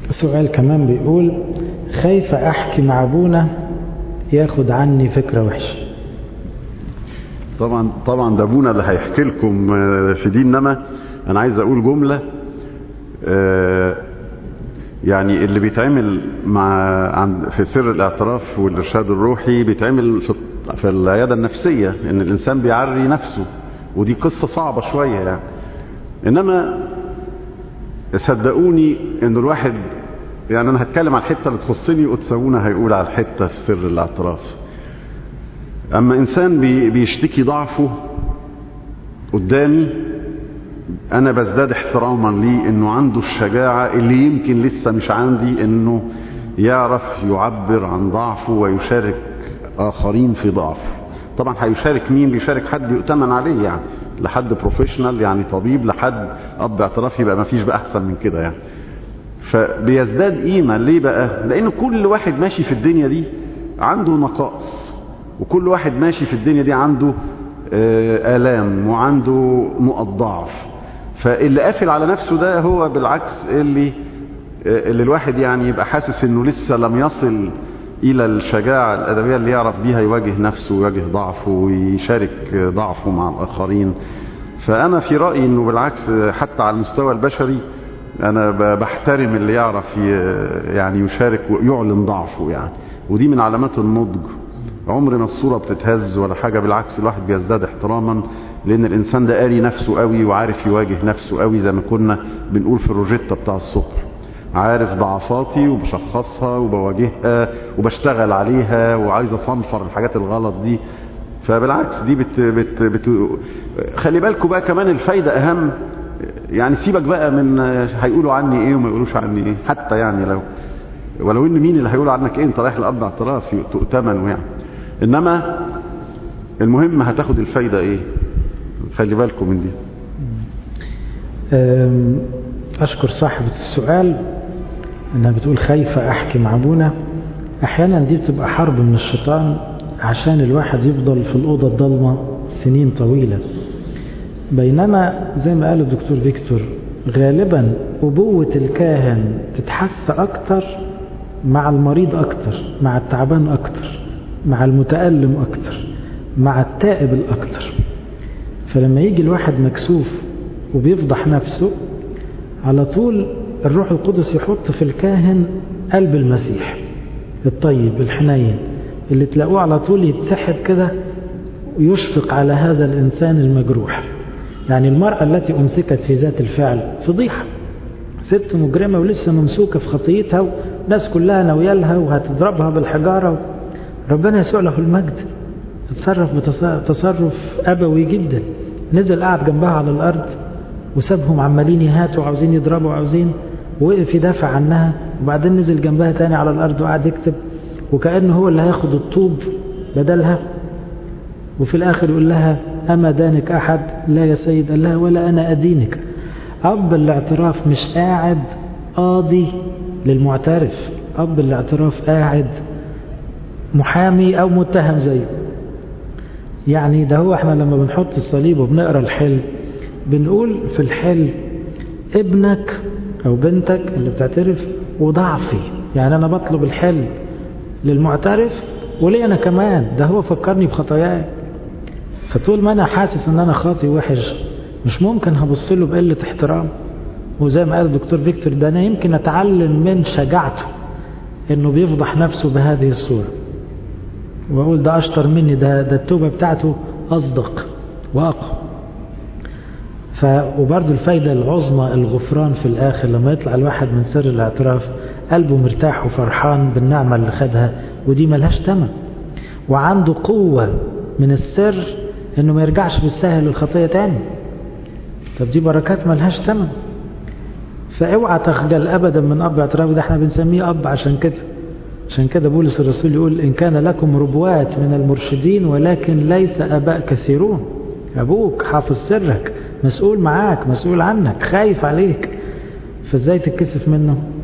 سؤال كمان بيقول خايف احكي مع ابونا ياخد عني فكرة وحشة طبعا طبعا ده ابونا اللي هيحكي لكم في دي انما انا عايز اقول جملة يعني اللي بيتعمل مع عن في سر الاعتراف والارشاد الروحي بيتعمل في في العياده النفسيه ان الانسان بيعري نفسه ودي قصه صعبه شويه يعني انما صدقوني ان الواحد يعني انا هتكلم على الحته اللي تخصني وتسوونا هيقول على الحته في سر الاعتراف اما انسان بي بيشتكي ضعفه قدامي انا بزداد احتراما ليه انه عنده الشجاعة اللي يمكن لسه مش عندي انه يعرف يعبر عن ضعفه ويشارك اخرين في ضعفه طبعا هيشارك مين بيشارك حد يؤتمن عليه يعني لحد بروفيشنال يعني طبيب لحد اب اعتراف يبقى ما فيش بقى احسن من كده يعني فبيزداد قيمة ليه بقى لان كل واحد ماشي في الدنيا دي عنده نقائص وكل واحد ماشي في الدنيا دي عنده آلام وعنده نقط ضعف فاللي قافل على نفسه ده هو بالعكس اللي اللي الواحد يعني يبقى حاسس انه لسه لم يصل الى الشجاعة الادبية اللي يعرف بيها يواجه نفسه ويواجه ضعفه ويشارك ضعفه مع الاخرين فانا في رأيي انه بالعكس حتى على المستوى البشري انا بحترم اللي يعرف يعني يشارك ويعلن ضعفه يعني ودي من علامات النضج عمر ما الصورة بتتهز ولا حاجة بالعكس الواحد بيزداد احتراما لان الانسان ده قاري نفسه قوي وعارف يواجه نفسه قوي زي ما كنا بنقول في الروجيتا بتاع الصبح عارف ضعفاتي وبشخصها وبواجهها وبشتغل عليها وعايز اصنفر الحاجات الغلط دي فبالعكس دي بت بت بت خلي بالكم بقى كمان الفايدة اهم يعني سيبك بقى من هيقولوا عني ايه وما يقولوش عني ايه حتى يعني لو ولو ان مين اللي هيقول عنك ايه انت رايح لاب اعتراف تؤتمن يعني انما المهم هتاخد الفايدة ايه خلي بالكم من دي أشكر صاحبة السؤال أنها بتقول خايفة أحكي مع أبونا أحيانا دي بتبقى حرب من الشيطان عشان الواحد يفضل في الأوضة الضلمة سنين طويلة بينما زي ما قال الدكتور فيكتور غالبا أبوة الكاهن تتحس أكتر مع المريض أكتر مع التعبان أكتر مع المتألم أكتر مع التائب الأكتر فلما يجي الواحد مكسوف وبيفضح نفسه على طول الروح القدس يحط في الكاهن قلب المسيح الطيب الحنين اللي تلاقوه على طول يتسحب كده ويشفق على هذا الإنسان المجروح يعني المرأة التي أمسكت في ذات الفعل فضيحة ست مجرمة ولسه ممسوكة في خطيتها والناس كلها ناوية وهتضربها بالحجارة ربنا يسوع له المجد اتصرف بتصرف أبوي جدا نزل قعد جنبها على الأرض وسابهم عمالين يهاتوا وعاوزين يضربوا وعاوزين وقف يدافع عنها وبعدين نزل جنبها تاني على الأرض وقعد يكتب وكأنه هو اللي هياخد الطوب بدلها وفي الآخر يقول لها أما دانك أحد لا يا سيد قال لها ولا أنا أدينك أب الاعتراف مش قاعد قاضي للمعترف أب الاعتراف قاعد محامي أو متهم زيه يعني ده هو احنا لما بنحط الصليب وبنقرا الحل بنقول في الحل ابنك او بنتك اللي بتعترف وضعفي يعني انا بطلب الحل للمعترف ولي انا كمان ده هو فكرني بخطاياي فطول ما انا حاسس ان انا خاطي وحش مش ممكن هبص له بقله احترام وزي ما قال الدكتور فيكتور ده انا يمكن اتعلم من شجاعته انه بيفضح نفسه بهذه الصوره واقول ده اشطر مني ده ده التوبه بتاعته اصدق واقوى ف وبرضه الفايده العظمى الغفران في الاخر لما يطلع الواحد من سر الاعتراف قلبه مرتاح وفرحان بالنعمه اللي خدها ودي ملهاش ثمن وعنده قوه من السر انه ما يرجعش بالسهل للخطيه تاني طب دي بركات ملهاش ثمن فاوعى تخجل ابدا من اب اعتراف ده احنا بنسميه اب عشان كده عشان كده بولس الرسول يقول إن كان لكم ربوات من المرشدين ولكن ليس أباء كثيرون أبوك حافظ سرك مسؤول معاك مسؤول عنك خايف عليك فازاي تتكسف منه